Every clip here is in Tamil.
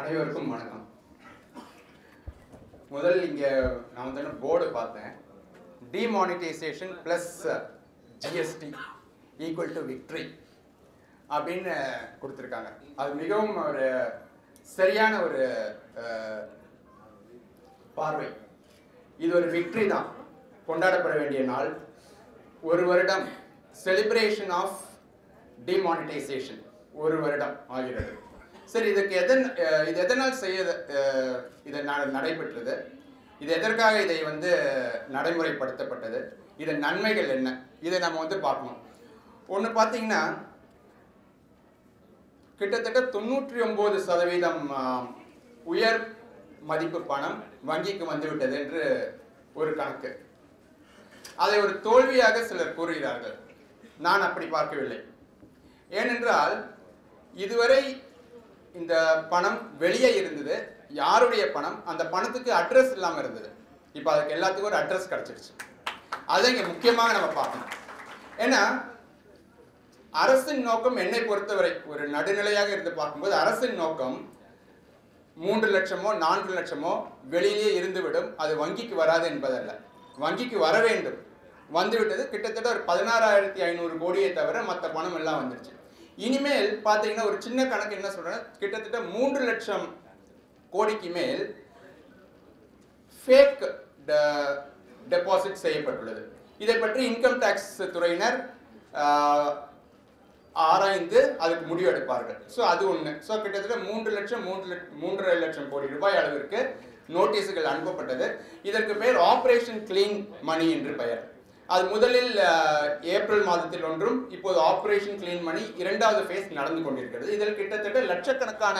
அனைவருக்கும் வணக்கம் முதல் இங்க நான் வந்து போர்டு பார்த்தேன் demonetisation plus GST equal to victory அப்படின்னு கொடுத்துருக்காங்க அது மிகவும் ஒரு சரியான ஒரு அஹ், பார்வை இது ஒரு விக்ட்ரி தான் கொண்டாடப்பட வேண்டிய நாள் ஒரு வருடம் செலிப்ரேஷன் ஆஃப் டிமானிட்டைசேஷன் ஒரு வருடம் ஆகிறது சரி இதுக்கு எதன் அஹ், இது எதனால் செய்ய அஹ், இது ந- நடைபெற்றது இது எதற்காக இதை வந்து நடைமுறைப்படுத்தப்பட்டது இதன் நன்மைகள் என்ன இதை நம்ம வந்து பார்க்கணும் ஒன்று பார்த்தீங்கன்னா கிட்டத்தட்ட தொண்ணூற்றி ஒன்பது சதவீதம் ஆம், உயர் மதிப்பு பணம் வங்கிக்கு வந்துவிட்டது என்று ஒரு கணக்கு அதை ஒரு தோல்வியாக சிலர் கூறுகிறார்கள் நான் அப்படி பார்க்கவில்லை ஏனென்றால் இதுவரை இந்த பணம் வெளியே இருந்தது யாருடைய பணம் அந்த பணத்துக்கு அட்ரஸ் இல்லாமல் இருந்தது இப்போ அதுக்கு எல்லாத்துக்கும் ஒரு அட்ரஸ் கிடச்சிருச்சு அதை இங்கே முக்கியமாக நம்ம பார்க்கணும் ஏன்னா அரசின் நோக்கம் என்னை பொறுத்தவரை ஒரு நடுநிலையாக இருந்து பார்க்கும்போது அரசின் நோக்கம் மூன்று லட்சமோ நான்கு லட்சமோ வெளியே இருந்துவிடும் அது வங்கிக்கு வராது என்பதல்ல வங்கிக்கு வர வேண்டும் வந்துவிட்டது கிட்டத்தட்ட ஒரு பதினாறாயிரத்தி ஐநூறு கோடியை தவிர மற்ற பணம் எல்லாம் வந்துருச்சு இனிமேல் பார்த்தீங்கன்னா ஒரு சின்ன கணக்கு என்ன சொல்றேன் கிட்டத்தட்ட மூன்று லட்சம் கோடிக்கு மேல் ஃபேக் டெபாசிட் செய்யப்பட்டுள்ளது இதை பற்றி இன்கம் டேக்ஸ் துறையினர் ஆஹ், ஆராய்ந்து அதுக்கு முடிவெடுப்பார்கள் ஸோ அது ஒன்று ஸோ கிட்டத்தட்ட மூன்று லட்சம் மூன்று லட்ச- மூன்றரை லட்சம் கோடி ரூபாய் அளவிற்கு நோட்டீஸுகள் அனுப்பப்பட்டது இதற்கு பெயர் ஆபரேஷன் கிளீன் மணி என்று பெயர் அது முதலில் ஆஹ், ஏப்ரல் மாதத்தில் ஒன்றும் இப்போது ஆபரேஷன் கிளீன் மணி இரண்டாவது ஃபேஸ் நடந்து கொண்டிருக்கிறது இதில் கிட்டத்தட்ட லட்சக்கணக்கான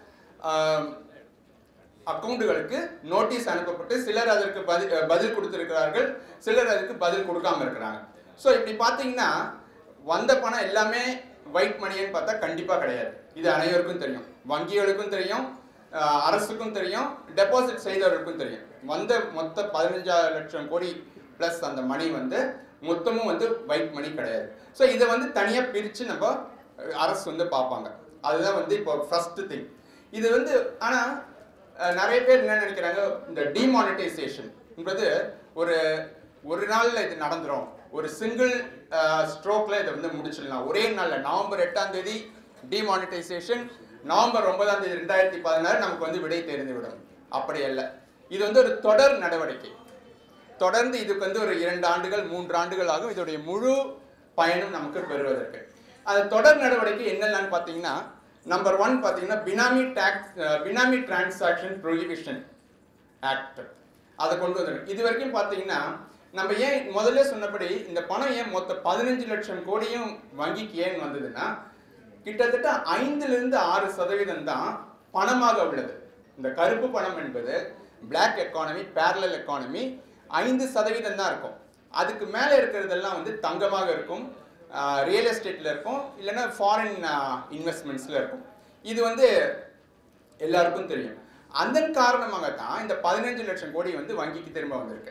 ஆஹ், அக்கவுண்டுகளுக்கு நோட்டீஸ் அனுப்பப்பட்டு சிலர் அதற்கு பதில் அஹ் பதில் கொடுத்திருக்கிறார்கள் சிலர் அதுக்கு பதில் கொடுக்காம இருக்கிறாங்க ஸோ இப்படி பார்த்தீங்கன்னா வந்த பணம் எல்லாமே ஒயிட் மணின்னு பார்த்தா கண்டிப்பாக கிடையாது இது அனைவருக்கும் தெரியும் வங்கிகளுக்கும் தெரியும் அஹ் அரசுக்கும் தெரியும் டெபாசிட் செய்தவர்களுக்கும் தெரியும் வந்த மொத்த பதினஞ்சாறு லட்சம் கோடி ப்ளஸ் அந்த மணி வந்து மொத்தமும் வந்து ஒயிட் மணி கிடையாது ஸோ இதை வந்து தனியாக பிரித்து நம்ம அஹ், அரசு வந்து பார்ப்பாங்க அதுதான் வந்து இப்போ ஃபர்ஸ்ட் திங் இது வந்து ஆனால் அஹ் நிறைய பேர் என்ன நினைக்கிறாங்க இந்த டிமானிட்டைசேஷன் என்பது ஒரு ஒரு நாள்ல இது நடந்துரும் ஒரு சிங்கிள் ஸ்ட்ரோக்ல இதை வந்து முடிச்சிடலாம் ஒரே நாள்ல நவம்பர் எட்டாம் தேதி டிமானிட்டைசேஷன் நவம்பர் ஒன்பதாம் தேதி ரெண்டாயிரத்தி பதினாறு நமக்கு வந்து விடை தெரிந்துவிடும் அப்படி அல்ல இது வந்து ஒரு தொடர் நடவடிக்கை தொடர்ந்து இதுக்கு வந்து ஒரு இரண்டு ஆண்டுகள் மூன்று ஆண்டுகள் ஆகும் இதோடைய முழு பயனும் நமக்கு பெறுவதற்கு அந்த தொடர் நடவடிக்கை என்னென்னு பார்த்தீங்கன்னா நம்பர் ஒன் பார்த்தீங்கன்னா benami tax benami transaction prohibition act அதை கொண்டு வந்துடும் இது வரைக்கும் பார்த்தீங்கன்னா நம்ம ஏன் முதல்ல சொன்னபடி இந்த பணம் ஏன் மொத்த பதினஞ்சு லட்சம் கோடியும் வங்கிக்கு ஏன் வந்ததுன்னா கிட்டத்தட்ட ஐந்துலேருந்து ஆறு சதவீதம் தான் பணமாக உள்ளது இந்த கருப்பு பணம் என்பது பிளாக் எக்கானமி பேரலல் எக்கானமி ஐந்து சதவீதம் தான் இருக்கும் அதுக்கு மேலே இருக்கிறதெல்லாம் வந்து தங்கமாக இருக்கும் ரியல் எஸ்டேட்டில் இருக்கும் இல்லைன்னா ஃபாரின் இன்வெஸ்ட்மெண்ட்ஸில் இருக்கும் இது வந்து எல்லாருக்கும் தெரியும் அதன் காரணமாக தான் இந்த பதினஞ்சு லட்சம் கோடி வந்து வங்கிக்கு திரும்ப வந்திருக்கு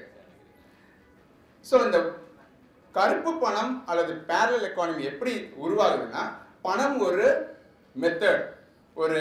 ஸோ இந்த கருப்பு பணம் அல்லது பேரல் எக்கானமி எப்படி உருவாகுதுன்னா பணம் ஒரு மெத்தட் ஒரு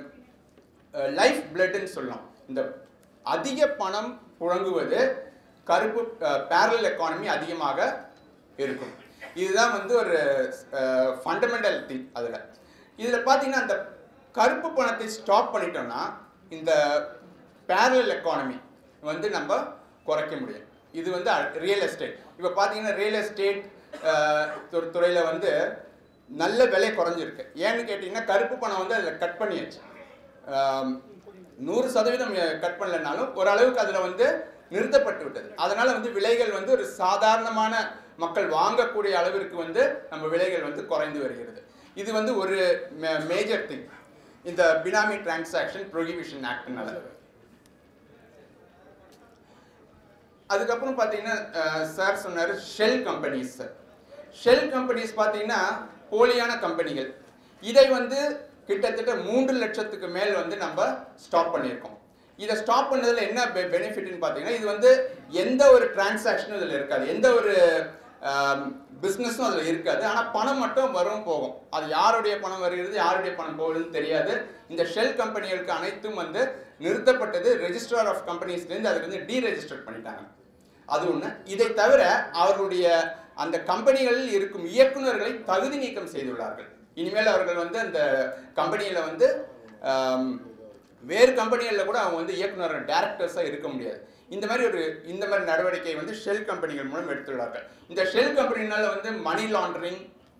லைஃப் பிளட்னு சொல்லலாம் இந்த அதிக பணம் புழங்குவது கருப்பு பேரல் எக்கானமி அதிகமாக இருக்கும் இதுதான் வந்து ஒரு ஃபண்டமெண்டல் திங் அதில் இதில் பார்த்தீங்கன்னா அந்த கருப்பு பணத்தை ஸ்டாப் பண்ணிட்டோம்னா இந்த பேரல் எக்கானமி வந்து நம்ம குறைக்க முடியும் இது வந்து ரியல் எஸ்டேட் இப்போ பார்த்தீங்கன்னா ரியல் எஸ்டேட் ஒரு துறையில் வந்து நல்ல விலை குறைஞ்சிருக்கு ஏன்னு கேட்டிங்கன்னா கருப்பு பணம் வந்து அதில் கட் பண்ணியாச்சு ஆம், நூறு சதவீதம் கட் பண்ணலனாலும் ஓரளவுக்கு அதில் வந்து நிறுத்தப்பட்டு விட்டது அதனால வந்து விலைகள் வந்து ஒரு சாதாரணமான மக்கள் வாங்கக்கூடிய அளவிற்கு வந்து நம்ம விலைகள் வந்து குறைந்து வருகிறது இது வந்து ஒரு மேஜர் திங் இந்த பினாமி டிரான்சாக்ஷன் ப்ரொஹிபிஷன் ஆக்ட்னால அதுக்கப்புறம் பார்த்தீங்கன்னா சார் சொன்னார் ஷெல் கம்பெனிஸ் ஷெல் கம்பெனிஸ் பார்த்தீங்கன்னா போலியான கம்பெனிகள் இதை வந்து கிட்டத்தட்ட மூன்று லட்சத்துக்கு மேல் வந்து நம்ம ஸ்டாப் பண்ணியிருக்கோம் இதை ஸ்டாப் பண்ணதில் என்ன பெனிஃபிட்னு பார்த்தீங்கன்னா இது வந்து எந்த ஒரு டிரான்சாக்ஷனும் இதில் இருக்காது எந்த ஒரு பிஸ்னஸும் அதில் இருக்காது ஆனால் பணம் மட்டும் வரும் போகும் அது யாருடைய பணம் வருகிறது யாருடைய பணம் போகுதுன்னு தெரியாது இந்த ஷெல் கம்பெனிகளுக்கு அனைத்தும் வந்து நிறுத்தப்பட்டது ரெஜிஸ்ட்ரார் ஆஃப் கம்பெனிஸ்லேருந்து அதுக்கு வந்து டீரெஜிஸ்டர் பண்ணிட்டாங்க அது ஒன்று இதை தவிர அவர்களுடைய அந்த கம்பெனிகளில் இருக்கும் இயக்குனர்களை தகுதி நீக்கம் செய்துள்ளார்கள் இனிமேல் அவர்கள் வந்து அந்த கம்பெனியில் வந்து ஆம், வேறு கம்பெனிகளில் கூட அவங்க வந்து இயக்குனர் டேரக்டர்ஸாக இருக்க முடியாது இந்த மாதிரி ஒரு இந்த மாதிரி நடவடிக்கை வந்து ஷெல் கம்பெனிகள் மூலம் எடுத்துள்ளார்கள் இந்த ஷெல் கம்பெனினால வந்து மணி லாண்டரிங்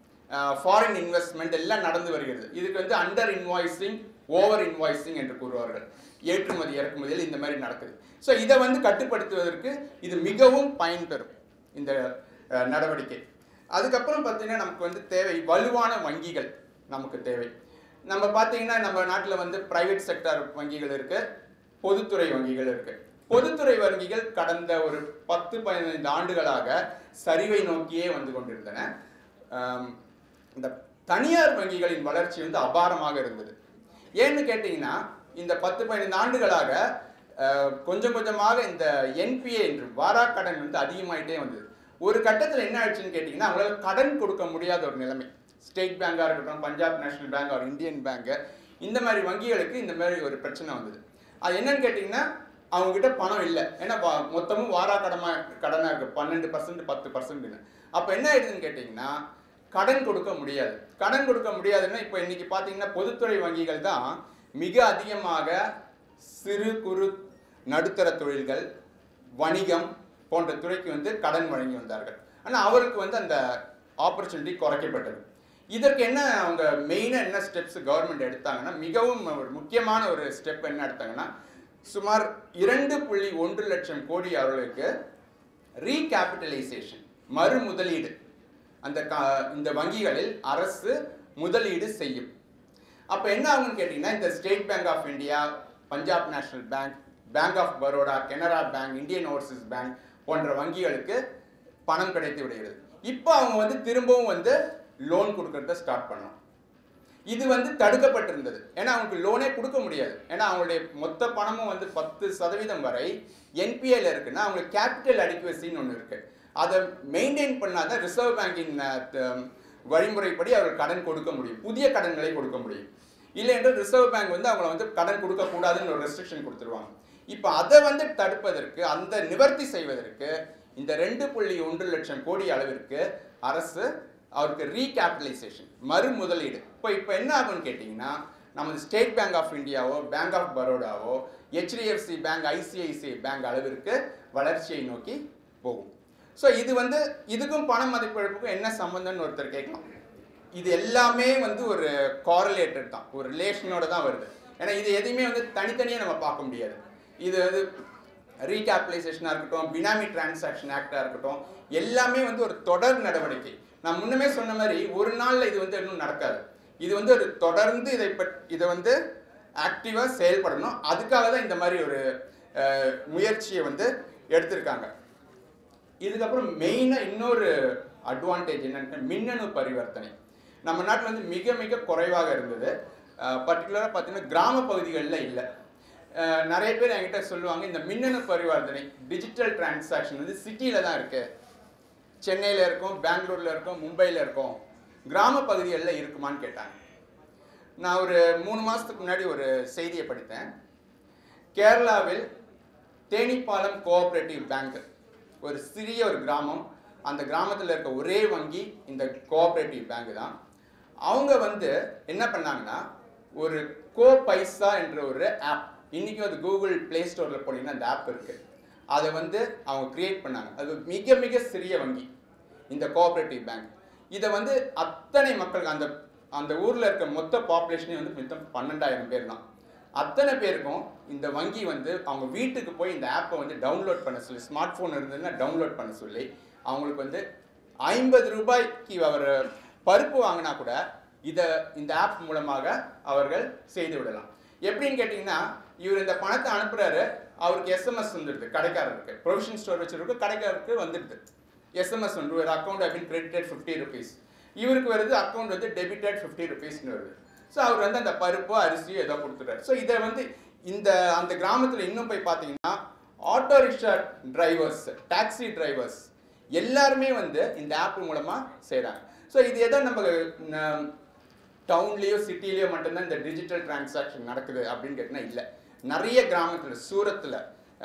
ஃபாரின் இன்வெஸ்ட்மெண்ட் எல்லாம் நடந்து வருகிறது இதுக்கு வந்து அண்டர் இன்வாய்சிங் ஓவர் இன்வாய்சிங் என்று கூறுவார்கள் ஏற்றுமதி இறக்குமதியில் இந்த மாதிரி நடக்குது ஸோ இதை வந்து கட்டுப்படுத்துவதற்கு இது மிகவும் பயன்பெறும் இந்த அஹ், நடவடிக்கை அதுக்கப்புறம் பார்த்தீங்கன்னா நமக்கு வந்து தேவை வலுவான வங்கிகள் நமக்கு தேவை நம்ம பார்த்தீங்கன்னா நம்ம நாட்டில் வந்து பிரைவேட் செக்டார் வங்கிகள் இருக்கு பொதுத்துறை வங்கிகள் இருக்கு பொதுத்துறை வங்கிகள் கடந்த ஒரு பத்து பதினைந்து ஆண்டுகளாக சரிவை நோக்கியே வந்து கொண்டிருந்தன ஆம், இந்த தனியார் வங்கிகளின் வளர்ச்சி வந்து அபாரமாக இருந்தது ஏன்னு கேட்டிங்கன்னா இந்த பத்து பதினைந்து ஆண்டுகளாக அஹ், கொஞ்சம் கொஞ்சமாக இந்த என்பிஏ என்று வாராக்கடன் வந்து அதிகமாயிட்டே வந்தது ஒரு கட்டத்தில் என்ன ஆயிடுச்சுன்னு கேட்டிங்கன்னா அவங்களால கடன் கொடுக்க முடியாத ஒரு நிலைமை ஸ்டேட் பேங்காக இருக்கட்டும் பஞ்சாப் நேஷனல் பேங்க் ஒரு இந்தியன் பேங்க் இந்த மாதிரி வங்கிகளுக்கு இந்த மாதிரி ஒரு பிரச்சனை வந்தது அது என்னன்னு கேட்டிங்கன்னா அவங்க கிட்ட பணம் இல்லை ஏன்னா வா- மொத்தமும் வாரா கடமா கடனாக இருக்கு பன்னெண்டு பர்சன்ட் பத்து பர்சன்ட்னு அப்போ என்ன ஆயிடுதுன்னு கேட்டிங்கன்னா கடன் கொடுக்க முடியாது கடன் கொடுக்க முடியாதுன்னா இப்போ இன்னைக்கு பார்த்தீங்கன்னா பொதுத்துறை வங்கிகள் தான் மிக அதிகமாக சிறு குறு நடுத்தர தொழில்கள் வணிகம் போன்ற துறைக்கு வந்து கடன் வழங்கி வந்தார்கள் ஆனால் அவருக்கு வந்து அந்த ஆப்பர்ச்சுனிட்டி குறைக்கப்பட்டது இதற்கு என்ன அவங்க மெயினாக என்ன ஸ்டெப்ஸ் கவர்மெண்ட் எடுத்தாங்கன்னா மிகவும் ஒரு முக்கியமான ஒரு ஸ்டெப் என்ன எடுத்தாங்கன்னா சுமார் இரண்டு புள்ளி ஒன்று லட்சம் கோடி அவர்களுக்கு ரீகேபிட்டலைசேஷன் மறு முதலீடு அந்த க- இந்த வங்கிகளில் அரசு முதலீடு செய்யும் அப்போ என்ன ஆகும்னு கேட்டிங்கன்னா இந்த state bank of India Punjab national bank bank of Baroda Canara bank Indian overseas bank போன்ற வங்கிகளுக்கு பணம் கிடைத்து விடுகிறது இப்போ அவங்க வந்து திரும்பவும் வந்து லோன் கொடுக்கறத ஸ்டார்ட் பண்ணணும் இது வந்து தடுக்கப்பட்டிருந்தது ஏன்னா அவங்களுக்கு லோனே கொடுக்க முடியாது ஏன்னா அவங்களுடைய மொத்த பணமும் வந்து பத்து சதவீதம் வரை என்பிஏல இருக்குன்னா அவங்களுக்கு கேபிட்டல் அடிக்குவசின்னு ஒன்று இருக்கு அதை மெயின்டைன் பண்ணாதான் ரிசர்வ் பேங்கின் வழிமுறைப்படி அவர்கள் கடன் கொடுக்க முடியும் புதிய கடன்களை கொடுக்க முடியும் இல்லை என்றால் ரிசர்வ் பேங்க் வந்து அவங்கள வந்து கடன் கொடுக்க கூடாதுன்னு ஒரு ரெஸ்ட்ரிக்ஷன் கொடுத்துருவாங்க இப்போ அதை வந்து தடுப்பதற்கு அந்த நிவர்த்தி செய்வதற்கு இந்த ரெண்டு புள்ளி ஒன்று லட்சம் கோடி அளவிற்கு அரசு அவருக்கு ரீகேபிட்டலைசேஷன் மறு முதலீடு இப்போ இப்போ என்ன ஆகும்னு கேட்டிங்கன்னா நமது ஸ்டேட் பேங்க் ஆஃப் இந்தியாவோ பேங்க் ஆஃப் பரோடாவோ ஹெச்டிஎஃப்சி பேங்க் ஐசிஐசிஐ பேங்க் அளவிற்கு வளர்ச்சியை நோக்கி போகும் ஸோ இது வந்து இதுக்கும் பண மதிப்பிழப்புக்கும் என்ன சம்மந்தம்னு ஒருத்தர் கேட்கலாம் இது எல்லாமே வந்து ஒரு காரலேட்டட் தான் ஒரு ரிலேஷனோட தான் வருது ஏன்னா இது எதையுமே வந்து தனித்தனியாக நம்ம பார்க்க முடியாது இது வந்து ரீகேபிட்டலைசேஷனாக இருக்கட்டும் பினாமி டிரான்சாக்ஷன் ஆக்டாக இருக்கட்டும் எல்லாமே வந்து ஒரு தொடர் நடவடிக்கை நான் முன்னமே சொன்ன மாதிரி ஒரு நாளில் இது வந்து இன்னும் நடக்காது இது வந்து ஒரு தொடர்ந்து இதை பட் இதை வந்து ஆக்டிவாக செயல்படணும் அதுக்காக தான் இந்த மாதிரி ஒரு அஹ், முயற்சியை வந்து எடுத்திருக்காங்க இதுக்கப்புறம் மெயினாக இன்னொரு அட்வான்டேஜ் என்னன்னா மின்னணு பரிவர்த்தனை நம்ம நாட்டில் வந்து மிக மிக குறைவாக இருந்தது பர்டிகுலராக பார்த்தீங்கன்னா கிராம பகுதிகளில் இல்லை அஹ், நிறைய பேர் என்கிட்ட சொல்லுவாங்க இந்த மின்னணு பரிவர்த்தனை டிஜிட்டல் டிரான்சாக்ஷன் வந்து சிட்டியில் தான் இருக்கு சென்னையில் இருக்கும் பெங்களூரில் இருக்கும் மும்பையில் இருக்கும் கிராம பகுதிகளில் இருக்குமான்னு கேட்டாங்க நான் ஒரு மூணு மாதத்துக்கு முன்னாடி ஒரு செய்தியை படித்தேன் கேரளாவில் தேனிப்பாலம் கோஆபரேட்டிவ் பேங்க் ஒரு சிறிய ஒரு கிராமம் அந்த கிராமத்தில் இருக்க ஒரே வங்கி இந்த கோஆபரேட்டிவ் பேங்க் தான் அவங்க வந்து என்ன பண்ணாங்கன்னா ஒரு கோ பைசா என்ற ஒரு ஆப் இன்றைக்கும் அது கூகுள் ப்ளே ஸ்டோரில் போனீங்கன்னா அந்த ஆப் இருக்குது அதை வந்து அவங்க கிரியேட் பண்ணாங்க அது மிக மிக சிறிய வங்கி இந்த கோஆபரேட்டிவ் பேங்க் இதை வந்து அத்தனை மக்களுக்கு அந்த அந்த ஊரில் இருக்க மொத்த பாப்புலேஷனே வந்து மொத்தம் பன்னெண்டாயிரம் பேர் தான் அத்தனை பேருக்கும் இந்த வங்கி வந்து அவங்க வீட்டுக்கு போய் இந்த ஆப்பை வந்து டவுன்லோட் பண்ண சொல்லி ஸ்மார்ட் ஃபோன் இருந்ததுன்னா டவுன்லோட் பண்ண சொல்லி அவங்களுக்கு வந்து ஐம்பது ரூபாய்க்கு அவர் பருப்பு வாங்கினா கூட இதை இந்த ஆப் மூலமாக அவர்கள் செய்து விடலாம் எப்படின்னு கேட்டிங்கன்னா இவர் இந்த பணத்தை அனுப்புறாரு அவருக்கு எஸ்எம்எஸ் வந்துடுது கடைக்காரருக்கு ப்ரொவிஷன் ஸ்டோர் வச்சிருக்கு கடைக்காரருக்கு வந்துடுது எஸ்எம்எஸ் வந்து ஒரு அக்கௌண்ட் அப்படின்னு கிரெடிட்டட் ஃபிஃப்டி ருபீஸ் இவருக்கு வருது அக்கௌண்ட் வந்து டெபிட்டட் ஃபிஃப்டி ருபீஸ்னு வருது ஸோ அவர் வந்து அந்த பருப்போ அரிசியோ ஏதோ கொடுத்துட்டாரு ஸோ இதை வந்து இந்த அந்த கிராமத்தில் இன்னும் போய் பார்த்தீங்கன்னா auto rickshaw drivers taxi drivers எல்லாருமே வந்து இந்த ஆப் மூலமா செய்றாங்க ஸோ இது ஏதோ நம்ம ந- டவுன்லேயோ சிட்டிலேயோ மட்டும்தான் இந்த டிஜிட்டல் டிரான்சாக்ஷன் நடக்குது அப்படின்னு கேட்டினா இல்லை நிறைய கிராமத்தில் சூரத்தில்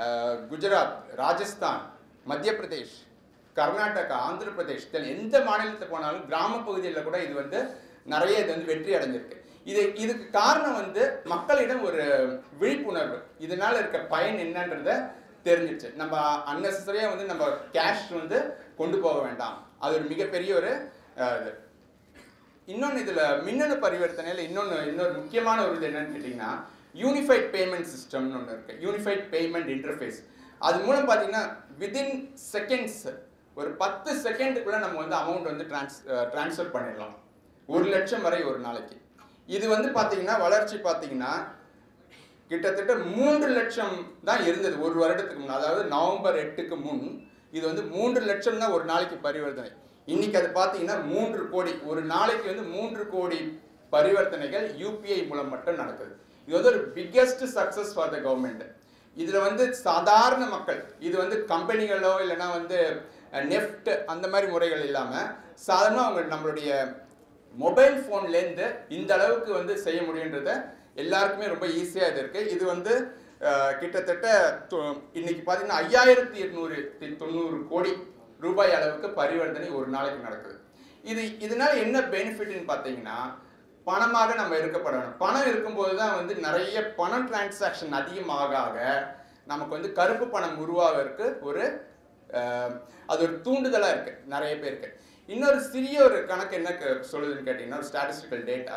குஜராத் ராஜஸ்தான் மத்திய பிரதேஷ் கர்நாடகா ஆந்திர பிரதேஷ் தெல் எந்த மாநிலத்துக்கு போனாலும் கிராம பகுதியில் கூட இது வந்து நிறைய இது வந்து வெற்றி அடைஞ்சிருக்கு இது இதுக்கு காரணம் வந்து மக்களிடம் ஒரு விழிப்புணர்வு இதனால இருக்க பயன் என்னன்றத தெரிஞ்சிச்சு நம்ம அன்னெசரியாக வந்து நம்ம கேஷ் வந்து கொண்டு போக வேண்டாம் அது ஒரு மிகப்பெரிய ஒரு அஹ், இது இன்னொன்று இதில் மின்னணு பரிவர்த்தனையில் இன்னொன்று இன்னொரு முக்கியமான ஒரு இது என்னன்னு கேட்டிங்கன்னா யூனிஃபைட் பேமெண்ட் சிஸ்டம்னு ஒன்று இருக்குது யூனிஃபைட் பேமெண்ட் இன்டர்ஃபேஸ் அது மூலம் பார்த்தீங்கன்னா விதின் செகண்ட்ஸ் ஒரு பத்து செகண்டுக்குள்ளே நம்ம வந்து அமௌண்ட் வந்து ட்ரான்ஸ் ட்ரான்ஸ்ஃபர் பண்ணிடலாம் ஒரு லட்சம் வரை ஒரு நாளைக்கு இது வந்து பார்த்தீங்கன்னா வளர்ச்சி பார்த்தீங்கன்னா கிட்டத்தட்ட மூன்று லட்சம் தான் இருந்தது ஒரு வருடத்துக்கு முன் அதாவது நவம்பர் எட்டுக்கு முன் இது வந்து மூன்று லட்சம் தான் ஒரு நாளைக்கு பரிவர்த்தனை இன்னைக்கு அது பார்த்தீங்கன்னா மூன்று கோடி ஒரு நாளைக்கு வந்து மூன்று கோடி பரிவர்த்தனைகள் யூபிஐ மூலம் மட்டும் நடக்குது இது வந்து ஒரு biggest success for the government இதில் வந்து சாதாரண மக்கள் இது வந்து கம்பெனிகளோ இல்லைன்னா வந்து நெஃப்ட் அந்த மாதிரி முறைகள் இல்லாமல் சாதாரணமாக அவங்க நம்மளுடைய மொபைல் ஃபோன்லேருந்து இந்த அளவுக்கு வந்து செய்ய முடியுன்றத எல்லாருக்குமே ரொம்ப ஈஸியாக இது இருக்குது இது வந்து அஹ், கிட்டத்தட்ட தொ- இன்னைக்கு பார்த்தீங்கன்னா ஐயாயிரத்தி எட்நூறு தொண்ணூறு கோடி ரூபாய் அளவுக்கு பரிவர்த்தனை ஒரு நாளைக்கு நடக்குது இது இதனால என்ன பெனிஃபிட்னு பார்த்தீங்கன்னா பணமாக நம்ம இருக்கப்படணும் பணம் இருக்கும்போது தான் வந்து நிறைய பணம் டிரான்சாக்ஷன் அதிகமாக ஆக நமக்கு வந்து கருப்பு பணம் உருவாகிறதுக்கு ஒரு அஹ், அது ஒரு தூண்டுதலாக இருக்கு நிறைய பேருக்கு இன்னொரு சிறிய ஒரு கணக்கு என்ன க- சொல்லுதுன்னு கேட்டிங்கன்னா ஒரு ஸ்டாட்டிஸ்டிக்கல் டேட்டா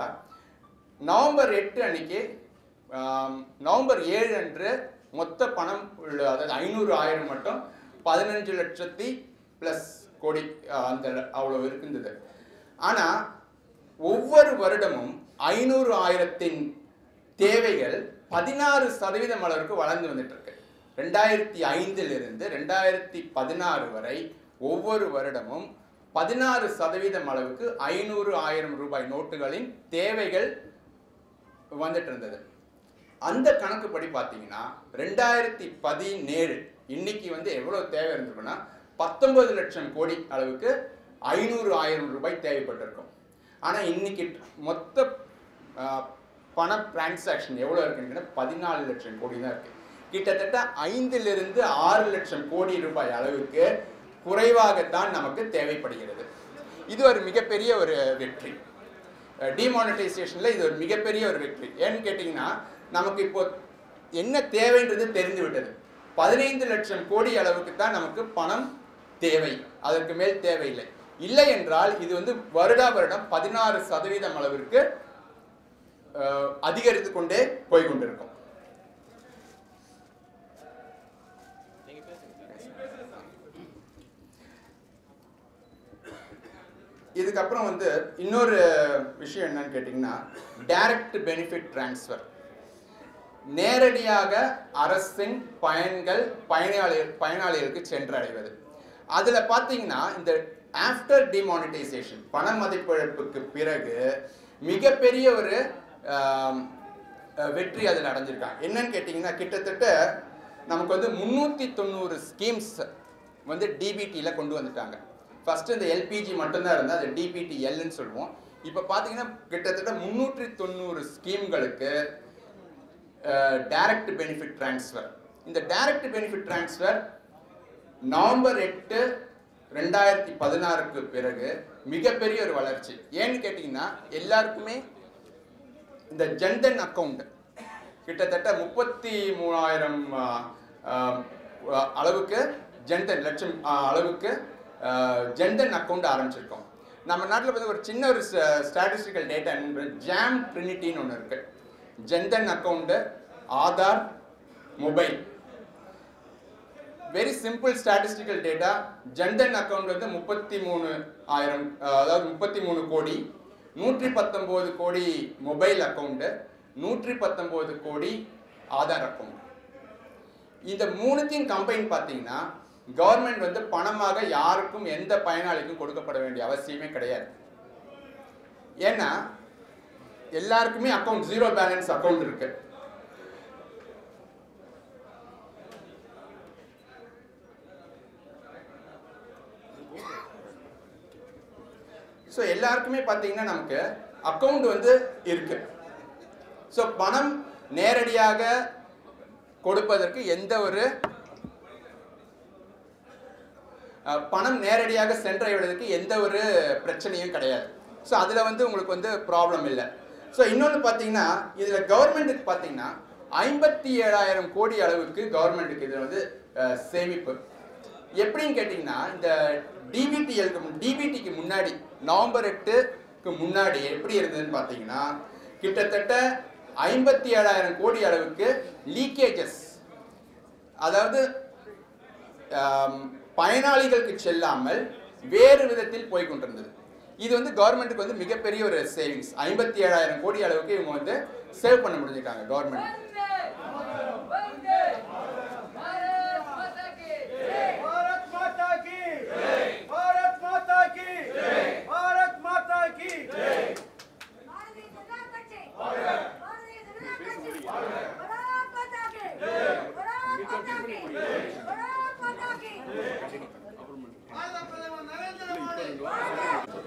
நவம்பர் எட்டு அன்னைக்கு ஆம், நவம்பர் ஏழு அன்று மொத்த பணம் உள்ள அதாவது ஐநூறு ஆயிரம் மட்டும் பதினஞ்சு லட்சத்தி ப்ளஸ் கோடி ஆ, அந்த அவ்வளோ இருக்கின்றது ஆனால் ஒவ்வொரு வருடமும் ஐநூறு ஆயிரத்தின் தேவைகள் பதினாறு சதவீதம் அளவுக்கு வளர்ந்து வந்துட்டு இருக்கு ரெண்டாயிரத்தி ஐந்திலிருந்து ரெண்டாயிரத்தி பதினாறு வரை ஒவ்வொரு வருடமும் பதினாறு சதவீதம் அளவுக்கு ஐநூறு ஆயிரம் ரூபாய் நோட்டுகளின் தேவைகள் வந்துட்டு இருந்தது அந்த கணக்குப்படி பார்த்தீங்கன்னா ரெண்டாயிரத்தி பதினேழு இன்னைக்கு வந்து எவ்வளவு தேவை இருந்திருக்குன்னா பத்தொன்பது லட்சம் கோடி அளவுக்கு ஐநூறு ஆயிரம் ரூபாய் தேவைப்பட்டிருக்கும் ஆனால் இன்னைக்கு மொத்த ஆஹ், பண டிரான்சாக்ஷன் எவ்வளோ இருக்குன்னு பதினாலு லட்சம் கோடி தான் இருக்கு கிட்டத்தட்ட ஐந்திலிருந்து ஆறு லட்சம் கோடி ரூபாய் அளவுக்கு குறைவாகத்தான் நமக்கு தேவைப்படுகிறது இது ஒரு மிகப்பெரிய ஒரு வெற்றி டிமானிட்டைசேஷனில் இது ஒரு மிகப்பெரிய ஒரு வெற்றி ஏன்னு கேட்டிங்கன்னா நமக்கு இப்போ என்ன தேவைன்றது தெரிந்து விட்டது பதினைந்து லட்சம் கோடி அளவுக்கு தான் நமக்கு பணம் தேவை அதற்கு மேல் தேவையில்லை இல்லை என்றால் இது வந்து வருடா வருடம் பதினாறு சதவீதம் அளவிற்கு அஹ், அதிகரித்து கொண்டே போய் கொண்டிருக்கும் இதுக்கப்புறம் வந்து இன்னொரு விஷயம் என்னன்னு கேட்டிங்கன்னா டைரக்ட் பெனிஃபிட் ட்ரான்ஸ்ஃபர் நேரடியாக அரசின் பயன்கள் பயனாளிகள் பயனாளிகளுக்கு சென்றடைவது அதில் பார்த்தீங்கன்னா இந்த ஆஃப்டர் டிமானிட்டைசேஷன் பண மதிப்பிழப்புக்கு பிறகு மிகப்பெரிய ஒரு ஆம், அஹ், வெற்றி அதில் அடைஞ்சிருக்காங்க என்னன்னு கேட்டிங்கன்னா கிட்டத்தட்ட நமக்கு வந்து முந்நூற்றி தொண்ணூறு ஸ்கீம்ஸ் வந்து டிபிடியில் கொண்டு வந்துட்டாங்க ஃபர்ஸ்ட் இந்த எல்பிஜி மட்டும்தான் இருந்தால் அது டிபிடி எல்னு சொல்லுவோம் இப்போ பார்த்தீங்கன்னா கிட்டத்தட்ட முந்நூற்றி தொண்ணூறு ஸ்கீம்களுக்கு டைரக்ட் பெனிஃபிட் ட்ரான்ஸ்ஃபர் இந்த டைரக்ட் பெனிஃபிட் ட்ரான்ஸ்ஃபர் நவம்பர் எட்டு ரெண்டாயிரத்தி பதினாறுக்கு பிறகு மிகப்பெரிய ஒரு வளர்ச்சி ஏன்னு கேட்டிங்கன்னா எல்லாருக்குமே இந்த ஜன்தன் அக்கவுண்ட் கிட்டத்தட்ட முப்பத்தி மூணாயிரம் அளவுக்கு ஜன்தன் லட்சம் ஆ, அளவுக்கு ஆ, ஜன்தன் அக்கவுண்ட் ஆரம்பிச்சிருக்கோம் நம்ம நாட்டில் வந்து ஒரு சின்ன ஒரு ஸ்டாட்டிஸ்டிக்கல் டேட்டா ஜாம் ட்ரினிட்டின்னு ஒன்று இருக்கு Jan Dhan account Aadhaar mobile very simple statistical data Jan Dhan account வந்து முப்பத்தி மூணு ஆயிரம் அஹ், அதாவது முப்பத்தி மூணு கோடி நூற்றி பத்தொம்போது கோடி மொபைல் அக்கவுண்ட்டு நூற்றி பத்தொம்போது கோடி ஆதார் அக்கவுண்ட் இந்த மூணுத்தையும் கம்பைன் பார்த்தீங்கன்னா கவர்மெண்ட் வந்து பணமாக யாருக்கும் எந்த பயனாளிக்கும் கொடுக்கப்பட வேண்டிய அவசியமே கிடையாது ஏன்னா எல்லாருக்குமே அக்கவுண்ட் ஜீரோ பேலன்ஸ் அக்கவுண்ட் இருக்கு ஸோ எல்லாருக்குமே பார்த்தீங்கன்னா நமக்கு அக்கௌண்ட் வந்து இருக்கு ஸோ பணம் நேரடியாக கொடுப்பதற்கு எந்த ஒரு அஹ், பணம் நேரடியாக சென்றடைவதற்கு எந்த ஒரு பிரச்சனையும் கிடையாது ஸோ அதில் வந்து உங்களுக்கு வந்து ப்ராப்ளம் இல்லை ஸோ இன்னொன்று பார்த்தீங்கன்னா இதில் கவர்மெண்ட்டுக்கு பார்த்தீங்கன்னா ஐம்பத்தி ஏழாயிரம் கோடி அளவுக்கு கவர்மெண்ட்டுக்கு இதில் வந்து அஹ், சேமிப்பு எப்படின்னு கேட்டிங்கன்னா இந்த டிபிடிஎலுக்கு டிபிடிக்கு முன்னாடி நவம்பர் எட்டுக்கு முன்னாடி எப்படி இருந்ததுன்னு பார்த்தீங்கன்னா கிட்டத்தட்ட ஐம்பத்தி ஏழாயிரம் கோடி அளவுக்கு லீக்கேஜஸ் அதாவது ஆம், பயனாளிகளுக்கு செல்லாமல் வேறு விதத்தில் போய் கொண்டிருந்தது இது வந்து கவர்மெண்ட்டுக்கு வந்து மிகப்பெரிய ஒரு சேவிங்ஸ் ஐம்பத்தி ஏழாயிரம் கோடி அளவுக்கு இவங்க வந்து சேவ் பண்ண முடிஞ்சிருக்காங்க கவர்மெண்ட் भारत माता की भारत माता की भारत माता की பாரதிய ஜனதா கட்சி பாரதிய ஜனதா கட்சி பாரத் மாதா கி பாரத் மாதா கி பாரத் மாதா கி भारत பிரதமர் நரேந்திர மோடி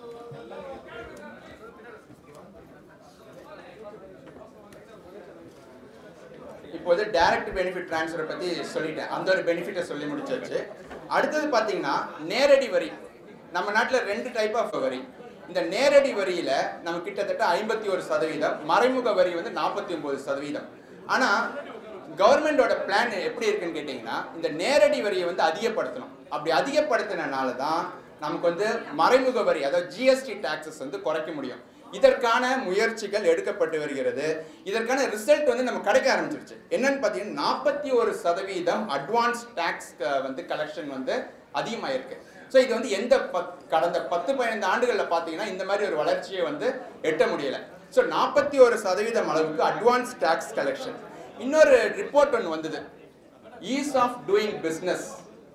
இப்போ வந்து டைரக்ட் பெனிஃபிட் ட்ரான்ஸ்ஃபரை பற்றி சொல்லிட்டேன் அந்த ஒரு பெனிஃபிட்டை சொல்லி முடிச்சாச்சு அடுத்தது பார்த்தீங்கன்னா நேரடி வரி நம்ம நாட்டில் ரெண்டு டைப் ஆஃப் வரி இந்த நேரடி வரியில் நம்ம கிட்டத்தட்ட ஐம்பத்தி ஒரு சதவீதம் மறைமுக வரி வந்து நாற்பத்தி ஒம்பது சதவீதம் ஆனால் கவர்மெண்டோட பிளான் எப்படி இருக்குன்னு கேட்டிங்கன்னா இந்த நேரடி வரியை வந்து அதிகப்படுத்தணும் அப்படி அதிகப்படுத்தினால தான் நமக்கு வந்து மறைமுக வரி அதாவது ஜிஎஸ்டி டாக்ஸஸ் வந்து குறைக்க முடியும் இதற்கான முயற்சிகள் எடுக்கப்பட்டு வருகிறது இதற்கான ரிசல்ட் வந்து நம்ம கிடைக்க ஆரம்பிச்சிருச்சு என்னன்னு பார்த்தீங்கன்னா நாற்பத்தி ஒரு சதவீதம் அட்வான்ஸ் டேக்ஸ் வந்து கலெக்ஷன் வந்து அதிகமாயிருக்கு ஸோ இது வந்து எந்த பத் கடந்த பத்து பதினைந்து ஆண்டுகளில் பார்த்தீங்கன்னா இந்த மாதிரி ஒரு வளர்ச்சியை வந்து எட்ட முடியல ஸோ நாற்பத்தி ஒரு சதவீதம் அளவுக்கு அட்வான்ஸ் டேக்ஸ் கலெக்ஷன் இன்னொரு ரிப்போர்ட் ஒன்று வந்தது ஈஸ் ஆஃப் டூயிங் பிஸ்னஸ்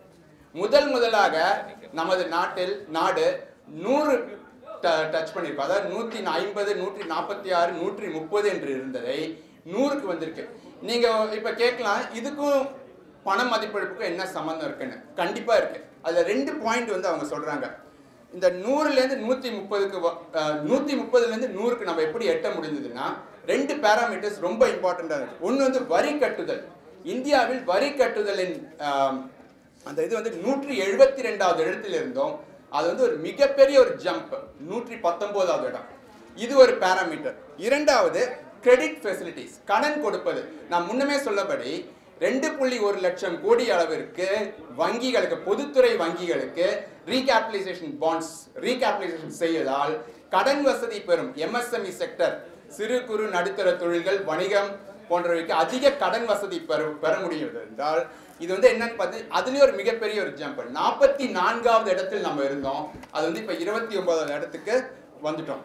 முதல் முதலாக நமது நாட்டில் நாடு நூறு டச் பண்ணியிருக்கோம் அதாவது நூற்றி ஐம்பது நூற்றி நாற்பத்தி ஆறு நூற்றி முப்பது என்று இருந்ததை நூறுக்கு வந்திருக்கு நீங்கள் இப்போ கேட்கலாம் இதுக்கும் பண மதிப்பிழப்புக்கும் என்ன சம்மந்தம் இருக்குன்னு கண்டிப்பாக இருக்கு அதில் ரெண்டு பாயிண்ட் வந்து அவங்க சொல்கிறாங்க இந்த நூறுலேருந்து நூற்றி முப்பதுக்கு நூற்றி முப்பதுலேருந்து நூறுக்கு நம்ம எப்படி எட்ட முடிஞ்சதுன்னா ரெண்டு பேராமீட்டர்ஸ் ரொம்ப இம்பார்ட்டண்ட்டாக இருக்கு ஒன்று வந்து வரி கட்டுதல் இந்தியாவில் வரி கட்டுதலின் ஆம், அந்த இது வந்து நூற்றி எழுபத்தி ரெண்டாவது இடத்துல இருந்தோம் அது வந்து ஒரு மிகப்பெரிய ஒரு ஜம்ப் நூற்றி பத்தொன்பதாவது இடம் இது ஒரு பேராமீட்டர் இரண்டாவது கிரெடிட் ஃபெசிலிட்டிஸ் கடன் கொடுப்பது நான் முன்னமே சொல்லபடி ரெண்டு புள்ளி ஒரு லட்சம் கோடி அளவிற்கு வங்கிகளுக்கு பொதுத்துறை வங்கிகளுக்கு ரீகேபிடலைசேஷன் பாண்ட்ஸ் ரீகேபிடலைசேஷன் செய்வதால் கடன் வசதி பெறும் எம்எஸ்எம்இ செக்டர் சிறு குறு நடுத்தர தொழில்கள் வணிகம் போன்றவைக்கு அதிக கடன் வசதி பெற பெற முடியும் என்றால் இது வந்து என்னன்னு பார்த்து அதுலயும் ஒரு மிகப்பெரிய ஒரு ஜம்ப் நாற்பத்தி நான்காவது இடத்தில் நம்ம இருந்தோம் அது வந்து இப்ப இருபத்தி ஒன்பதாவது இடத்துக்கு வந்துட்டோம்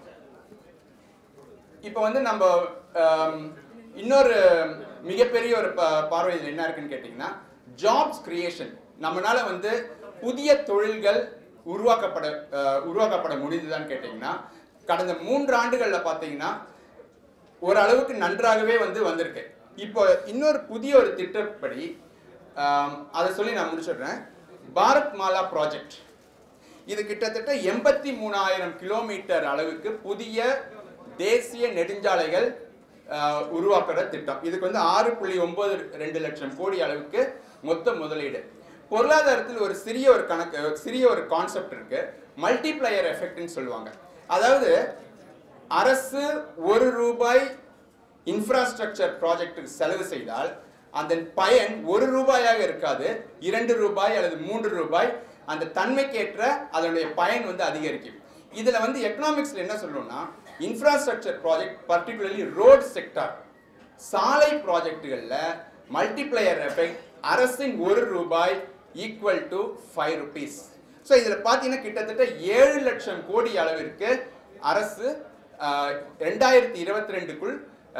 இப்போ வந்து நம்ம ஆம், இன்னொரு மிகப்பெரிய ஒரு ப- பார்வையில் என்ன இருக்குன்னு கேட்டிங்கன்னா ஜாப்ஸ் கிரியேஷன் நம்மனால வந்து புதிய தொழில்கள் உருவாக்கப்பட அஹ், உருவாக்கப்பட முடிந்ததான்னு கேட்டிங்கன்னா கடந்த மூன்று ஆண்டுகளில் பார்த்தீங்கன்னா ஓரளவுக்கு நன்றாகவே வந்து வந்திருக்கு இப்போ இன்னொரு புதிய ஒரு திட்டப்படி ஆம், அதை சொல்லி நான் முடிச்சிடுறேன் பாரத் மாலா ப்ராஜெக்ட் இது கிட்டத்தட்ட எண்பத்தி மூணாயிரம் கிலோமீட்டர் அளவுக்கு புதிய தேசிய நெடுஞ்சாலைகள் ஆஹ், உருவாக்குற திட்டம் இதுக்கு வந்து ஆறு புள்ளி ஒன்பது ரெண்டு லட்சம் கோடி அளவுக்கு மொத்த முதலீடு பொருளாதாரத்தில் ஒரு சிறிய ஒரு கணக்கு சிறிய ஒரு கான்செப்ட் இருக்கு மல்டிப்ளையர் எஃபெக்ட்னு சொல்லுவாங்க அதாவது அரசு ஒரு ரூபாய் இன்ஃப்ராஸ்ட்ரக்சர் ப்ராஜெக்ட்டுக்கு செலவு செய்தால் அந்த பயன் ஒரு ரூபாயாக இருக்காது இரண்டு ரூபாய் அல்லது மூன்று ரூபாய் அந்த தன்மைக்கேற்ற அதனுடைய பயன் வந்து அதிகரிக்கும் இதுல வந்து எக்கனாமிக்ஸ்ல என்ன சொல்லணும்னா infrastructure project particularly road sector சாலை ப்ராஜெக்டுகளில் மல்டிப்ளையர் எஃபெக்ட் அரசின் ஒரு ரூபாய் equal to five rupees so இதில் பார்த்தீங்கன்னா கிட்டத்தட்ட ஏழு லட்சம் கோடி அளவிற்கு அரசு ஆஹ், ரெண்டாயிரத்தி இருபத்தி ரெண்டுக்குள்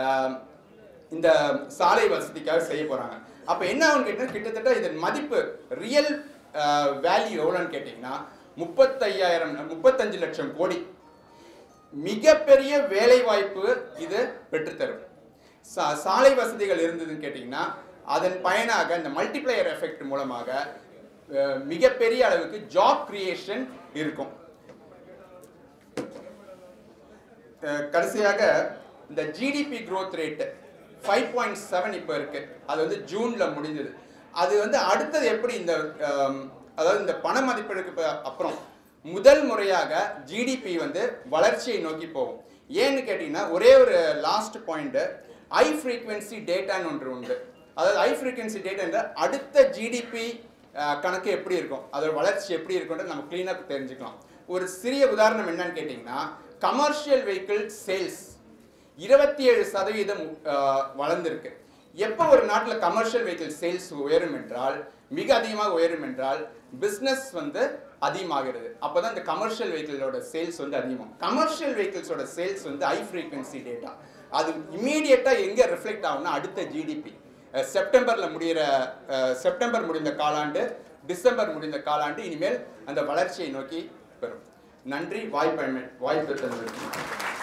இந்த சாலை வசதிக்காக செய்ய போகிறாங்க அப்போ என்ன ஆகும்னு கேட்டீங்கன்னா கிட்டத்தட்ட இதன் மதிப்பு ரியல் வேல்யூ எவ்வளோன்னு கேட்டிங்கன்னா முப்பத்தையாயிரம் முப்பத்தஞ்சு லட்சம் கோடி மிகப்பெரிய வேலை வாய்ப்பு இது பெற்றுத்தரும் சா- சாலை வசதிகள் இருந்ததுன்னு கேட்டிங்கன்னா அதன் பயனாக இந்த மல்டிப்ளையர் எஃபெக்ட் மூலமாக அஹ், மிகப்பெரிய அளவுக்கு ஜாப் கிரியேஷன் இருக்கும் அஹ், கடைசியாக இந்த GDP growth rate five point seven இப்போ இருக்கு அது வந்து ஜூன்ல முடிஞ்சது அது வந்து அடுத்தது எப்படி இந்த ஆம், அதாவது இந்த பண மதிப்பீடுக்கு ப- அப்புறம் முதல் முறையாக ஜிடிபி வந்து வளர்ச்சியை நோக்கி போகும் ஏன்னு கேட்டிங்கன்னா ஒரே ஒரு லாஸ்ட் பாயிண்ட் ஹை ஃப்ரீக்வன்சி டேட்டான்னு ஒன்று உண்டு அதாவது ஹை ஃப்ரீக்வன்சி டேட்டா அடுத்த ஜிடிபி கணக்கு எப்படி இருக்கும் அதோட வளர்ச்சி எப்படி இருக்கும்ன்றது நம்ம க்ளீனாக தெரிஞ்சுக்கலாம் ஒரு சிறிய உதாரணம் என்னன்னு கேட்டிங்கன்னா கமர்ஷியல் வெஹிக்கிள் சேல்ஸ் இருபத்தி ஏழு சதவீதம் அஹ், வளர்ந்திருக்கு எப்போ ஒரு நாட்டில் கமர்ஷியல் வெஹிக்கிள் சேல்ஸ் உயரும் என்றால் மிக அதிகமாக உயரும் என்றால் பிஸ்னஸ் வந்து அதிகமாகிறது அப்போ தான் இந்த கமர்ஷியல் வெஹிக்கிளோட சேல்ஸ் வந்து அதிகமாகும் கமர்ஷியல் வெஹிக்கிள்ஸோட சேல்ஸ் வந்து ஹை ஃப்ரீக்வன்சி டேட்டா அது இமீடியட்டாக எங்கே ரிஃப்ளெக்ட் ஆகும்னா அடுத்த ஜிடிபி செப்டம்பரில் முடிகிற செப்டம்பர் முடிந்த காலாண்டு டிசம்பர் முடிந்த காலாண்டு இனிமேல் அந்த வளர்ச்சியை நோக்கி பெறும் நன்றி வாய்ப்பு வாய்ப்பு தந்ததற்கு